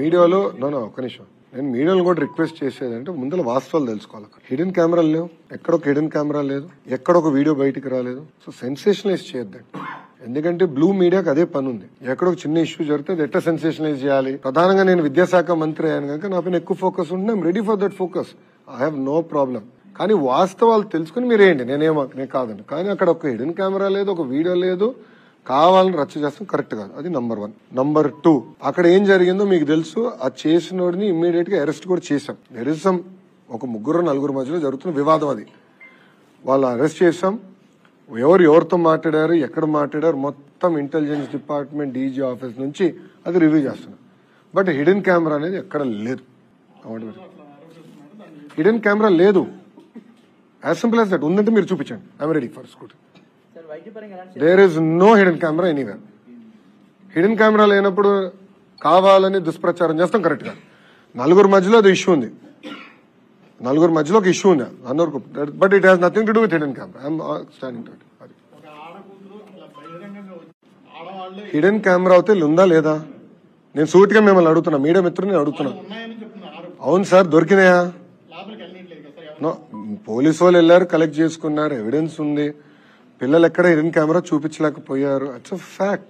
మీడియాలో no no ఒక్క నిమిషం నేను మీడియాలో కూడా రిక్వెస్ట్ చేసేది అంటే ముందర వాస్తవాలు తెలుసుకోవాలి హిడెన్ కెమెరాలు లేవు ఎక్కడ ఒక హిడెన్ కెమెరా లేదు ఎక్కడ ఒక వీడియో బయటికి రాలేదు సో సెన్సేషనలైజ్ చేయొద్దండి ఎందుకంటే బ్లూ మీడియాకి అదే పని ఉంది ఎక్కడ ఒక చిన్న ఇష్యూ జరిగితే అది ఎట్లా సెన్సేషనలైజ్ చేయాలి ప్రధానంగా నేను విద్యాశాఖ మంత్రి అయ్యాను కనుక నా పైన ఎక్కువ ఫోకస్ ఉంటే I'm ready for that focus I have no problem కానీ వాస్తవాలు తెలుసుకుని మీరు ఏంటి నేనేమో నేను కాదండి కానీ అక్కడ ఒక హిడెన్ కెమెరా లేదు ఒక వీడియో లేదు కావాలని రచ్చ చేస్తాం కరెక్ట్ కాదు అది నంబర్ వన్ నంబర్ టూ అక్కడ ఏం జరిగిందో మీకు తెలుసు ఆ చేసినోడిని ఇమ్మీడియట్ గా అరెస్ట్ కూడా చేశాం దెర్ ఇస్ సమ్ ఒక ముగ్గురు నలుగురు మధ్యలో జరుగుతున్న వివాదం అది వాళ్ళు అరెస్ట్ చేశాం ఎవరు ఎవరితో మాట్లాడారు ఎక్కడ మాట్లాడారు మొత్తం ఇంటెలిజెన్స్ డిపార్ట్మెంట్ డీజీ ఆఫీస్ నుంచి అది రివ్యూ చేస్తున్నాం బట్ హిడెన్ కెమెరా అనేది ఎక్కడ లేదు హిడెన్ కెమెరా లేదు యాజ్ సింపుల్ యాజ్ దట్ ఉందంటే మీరు చూపించండి I'm ready for scooty sir వైద్యపరంగా ఎలాంటి there is no hidden camera anywhere hidden camera లేనప్పుడు కావాలని దుష్ప్రచారం చేస్తాం కరెక్ట్ గా నలుగురు మధ్యలో అది ఇష్యూ ఉంది నలుగురు మధ్యలో ఒక ఇష్యూ ఉంది అందరికి but it has nothing to do with hidden camera I'm standing అది ఒక ఆడకూతురు అట్లా బహిరంగంగా వచ్చి ఆడవాళ్లే హిడెన్ కెమెరా అయితే ఉందా లేదా నేను సూటిగా మిమ్మల్ని అడుగుతున్నా మీడియా మిత్రుని అడుగుతున్నా ఉన్నాయని చెప్తున్నారు ఆరోపణ అవును సార్ దొరికినాయా లోపలికి వెళ్ళట్లేదు కదా సార్ నో పోలీసు వాళ్ళు వెళ్ళారు కలెక్ట్ చేసుకున్నారు ఎవిడెన్స్ ఉంది పిల్లలు ఎక్కడ హిడెన్ కెమెరా చూపించలేకపోయారు ఇట్స్ అ ఫ్యాక్ట్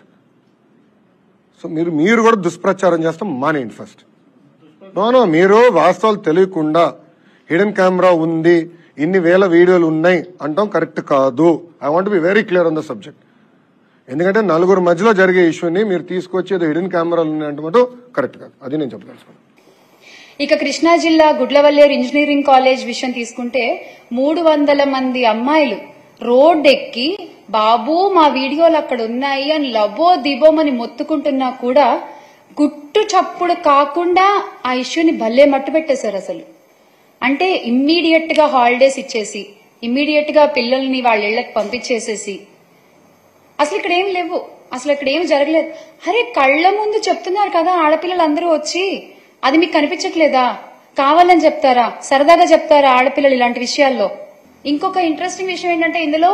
సో మీరు మీరు కూడా దుష్ప్రచారం చేస్తాం మానేయండి ఫస్ట్ నో నో మీరు వాస్తవాలు తెలియకుండా హిడెన్ కెమెరా ఉంది ఇన్ని వేల వీడియోలు ఉన్నాయి అంటాం కరెక్ట్ కాదు I want be very clear on the subject ఎందుకంటే నలుగురు మధ్యలో జరిగే ఇష్యూని మీరు తీసుకొచ్చి ఏదో హిడెన్ కెమెరాలు ఉన్నాయి అంటే కరెక్ట్ కాదు అది నేను చెప్పదలుచుకున్నాను ఇక కృష్ణా జిల్లా గుడ్లవల్లేరు ఇంజనీరింగ్ కాలేజ్ విషయం తీసుకుంటే మూడు వందల మంది అమ్మాయిలు రోడ్డెక్కి బాబు మా వీడియోలు అక్కడ ఉన్నాయి అని లబో దిబోమని మొత్తుకుంటున్నా కూడా గుట్టు చప్పుడు కాకుండా ఆ ఇష్యూని భలే మట్టు పెట్టేశారు అసలు అంటే ఇమ్మీడియట్ గా హాలిడేస్ ఇచ్చేసి ఇమ్మీడియట్ గా పిల్లల్ని వాళ్ళ ఇళ్లకు పంపించేసేసి అసలు ఇక్కడ ఏం లేవు అసలు ఇక్కడ ఏం జరగలేదు అరే కళ్ళ ముందు చెప్తున్నారు కదా ఆడపిల్లలందరూ వచ్చి అది మీకు కనిపించట్లేదా కావాలని చెప్తారా సరదాగా చెప్తారా ఆడపిల్లలు ఇలాంటి విషయాల్లో ఇంకొక ఇంట్రెస్టింగ్ విషయం ఏంటంటే ఇందులో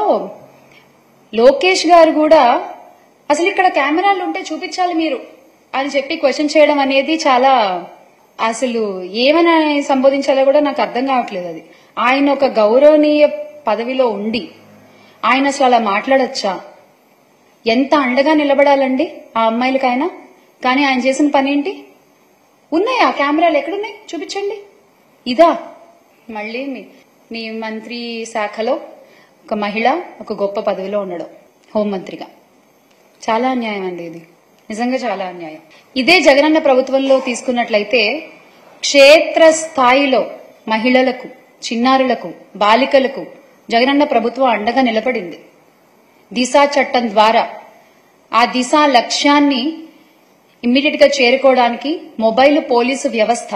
లోకేష్ గారు కూడా అసలు ఇక్కడ కెమెరాలు ఉంటే చూపించాలి మీరు అని చెప్పి క్వశ్చన్ చేయడం అనేది చాలా అసలు ఏమని సంబోధించాలో కూడా నాకు అర్థం కావట్లేదు అది ఆయన ఒక గౌరవనీయ పదవిలో ఉండి ఆయన అసలు అలా మాట్లాడొచ్చా ఎంత అండగా నిలబడాలండి ఆ అమ్మాయిలకైనా కానీ ఆయన చేసిన పని ఏంటి ఉన్నాయి ఆ కెమెరాలు ఎక్కడున్నాయి చూపించండి ఇదా మళ్ళీ మీ మీ మంత్రి శాఖలో ఒక మహిళ ఒక గొప్ప పదవిలో ఉండడం హోంమంత్రిగా చాలా అన్యాయం అండి ఇది నిజంగా చాలా అన్యాయం ఇదే జగనన్న ప్రభుత్వంలో తీసుకున్నట్లయితే క్షేత్ర స్థాయిలో మహిళలకు చిన్నారులకు బాలికలకు జగనన్న ప్రభుత్వం అండగా నిలబడింది దిశా చట్టం ద్వారా ఆ దిశ లక్ష్యాన్ని ఇమ్మీడియట్ గా చేరుకోవడానికి మొబైల్ పోలీసు వ్యవస్థ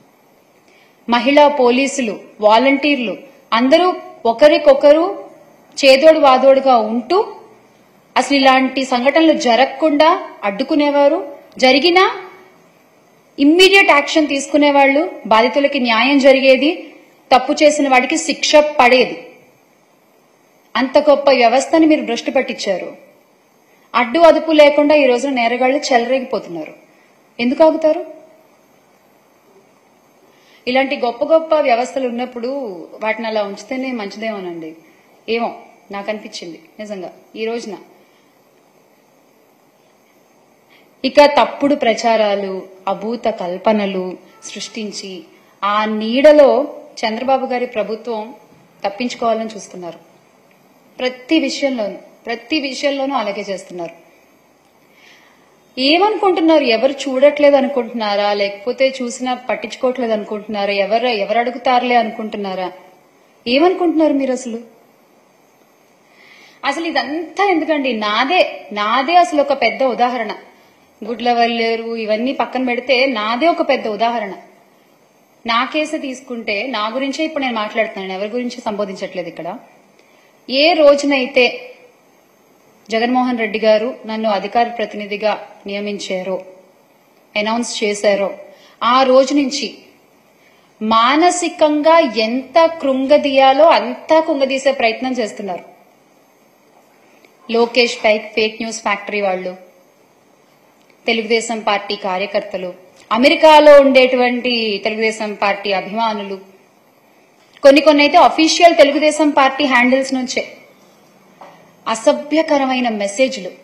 మహిళా పోలీసులు వాలంటీర్లు అందరూ ఒకరికొకరు చేదోడు వాదోడుగా ఉంటూ అసలు ఇలాంటి సంఘటనలు జరగకుండా అడ్డుకునేవారు జరిగినా ఇమ్మీడియట్ యాక్షన్ తీసుకునేవాళ్లు బాధితులకి న్యాయం జరిగేది తప్పు చేసిన వాడికి శిక్ష పడేది అంత గొప్ప వ్యవస్థని మీరు భ్రష్టు పట్టించారు అడ్డు అదుపు లేకుండా ఈ రోజున నేరగాళ్లు చెలరేగిపోతున్నారు ఎందుకు ఆగుతారు ఇలాంటి గొప్ప గొప్ప వ్యవస్థలు ఉన్నప్పుడు వాటిని అలా ఉంచితేనే మంచిదేమోనండి ఏమో నాకు అనిపించింది నిజంగా ఈ రోజున ఇక తప్పుడు ప్రచారాలు అభూత కల్పనలు సృష్టించి ఆ నీడలో చంద్రబాబు గారి ప్రభుత్వం తప్పించుకోవాలని చూస్తున్నారు ప్రతి విషయంలోనూ ప్రతి విషయంలోనూ అలాగే చేస్తున్నారు ఏమనుకుంటున్నారు ఎవరు చూడట్లేదు అనుకుంటున్నారా లేకపోతే చూసినా పట్టించుకోవట్లేదు అనుకుంటున్నారా ఎవరు ఎవరు అడుగుతారులే అనుకుంటున్నారా ఏమనుకుంటున్నారు మీరు అసలు అసలు ఇదంతా ఎందుకండి నాదే నాదే అసలు ఒక పెద్ద ఉదాహరణ గుడ్ల వల్లేరు ఇవన్నీ పక్కన పెడితే నాదే ఒక పెద్ద ఉదాహరణ నా కేసు తీసుకుంటే నా గురించే ఇప్పుడు నేను మాట్లాడుతున్నాను ఎవరి గురించి సంబోధించట్లేదు ఇక్కడ ఏ రోజునైతే జగన్మోహన్ రెడ్డి గారు నన్ను అధికార ప్రతినిధిగా నియమించారో అనౌన్స్ చేశారో ఆ రోజు నుంచి మానసికంగా ఎంత కృంగదీయాలో అంతా కుంగదీసే ప్రయత్నం చేస్తున్నారు లోకేష్ పై ఫేక్ న్యూస్ ఫ్యాక్టరీ వాళ్ళు తెలుగుదేశం పార్టీ కార్యకర్తలు అమెరికాలో ఉండేటువంటి తెలుగుదేశం పార్టీ అభిమానులు కొన్ని కొన్ని అయితే అఫీషియల్ తెలుగుదేశం పార్టీ హ్యాండిల్స్ నుంచే అసభ్యకరమైన మెసేజ్లు